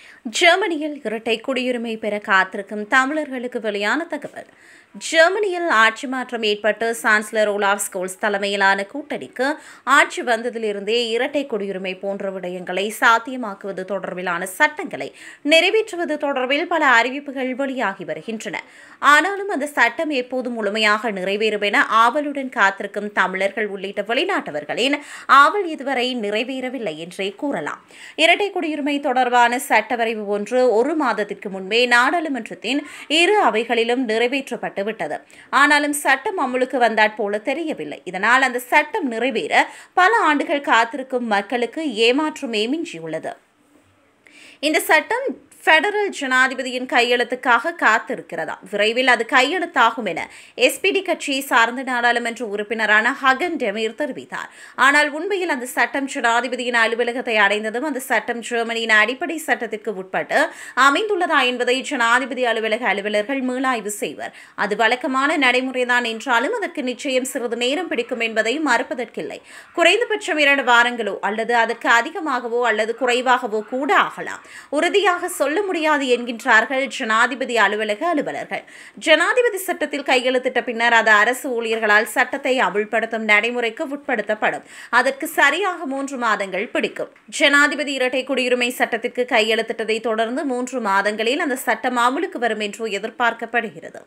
ஜெர்மனியில் இரட்டை குடியுரிமை பெற காத்திருக்கும் தமிழர்களுக்கு வெளியான தகவல் ஜெர்மனியில் ஆட்சி மாற்றம் ஏற்பட்டு சான்சலர் ஓலாஃப் ஸ்கோல்ஸ் தலைமையிலான கூட்டணிக்கு ஆட்சி வந்ததிலிருந்தே இரட்டை குடியுரிமை போன்ற விடயங்களை சாத்தியமாக்குவது தொடர்பிலான சட்டங்களை நிறைவேற்றுவது தொடர்பில் பல அறிவிப்புகள் வெளியாகி வருகின்றன ஆனாலும் அந்த சட்டம் எப்போது முழுமையாக நிறைவேறும் என ஆவலுடன் காத்திருக்கும் தமிழர்கள் உள்ளிட்ட வெளிநாட்டவர்களின் ஆவல் இதுவரை நிறைவேறவில்லை என்றே கூறலாம் இரட்டை குடியுரிமை தொடர்பான சட்ட வரைவு ஒன்று ஒரு மாதத்திற்கு முன்பே நாடாளுமன்றத்தின் இரு அவைகளிலும் நிறைவேற்றப்பட்டு விட்டது ஆனாலும் சட்டம் அமலுக்கு வந்தாற் போல தெரியவில்லை இதனால் அந்த சட்டம் நிறைவேற பல ஆண்டுகள் காத்திருக்கும் மக்களுக்கு ஏமாற்றமே மிஞ்சியுள்ளது இந்த சட்டம் பெடரல் ஜனாதிபதியின் கையெழுத்துக்காக காத்திருக்கிறதா விரைவில் அது கையெழுத்தாகும் என எஸ்பிடி கட்சியை சார்ந்த நாடாளுமன்ற உறுப்பினரான ஹகன் டெமீர் தெரிவித்தார் ஆனால் உண்மையில் அந்த சட்டம் ஜனாதிபதியின் அலுவலகத்தை அடைந்ததும் அந்த சட்டம் ஜெர்மனியின் அடிப்படை சட்டத்திற்கு உட்பட்டு அமைந்துள்ளதா என்பதை ஜனாதிபதி அலுவலக அலுவலர்கள் மீளாய்வு செய்வர் அது வழக்கமான நடைமுறைதான் என்றாலும் அதற்கு நிச்சயம் சிறிது நேரம் பிடிக்கும் என்பதை மறுப்பதற்கில்லை குறைந்தபட்சம் இரண்டு வாரங்களோ அல்லது அதற்கு அதிகமாகவோ அல்லது குறைவாகவோ கூட ஆகலாம் உறுதியாக சொல்ல முடியாது என்கின்றார்கள் ஜனாதிபதி அலுவலக அலுவலர்கள் ஜனாதிபதி சட்டத்தில் கையெழுத்திட்ட பின்னர் அது அரசு ஊழியர்களால் சட்டத்தை அமுல்படுத்தும் நடைமுறைக்கு உட்படுத்தப்படும் அதற்கு சரியாக மூன்று மாதங்கள் பிடிக்கும் ஜனாதிபதி இரட்டை குடியுரிமை சட்டத்திற்கு கையெழுத்திட்டதை தொடர்ந்து மூன்று மாதங்களில் அந்த சட்டம் அமலுக்கு வரும் என்று எதிர்பார்க்கப்படுகிறது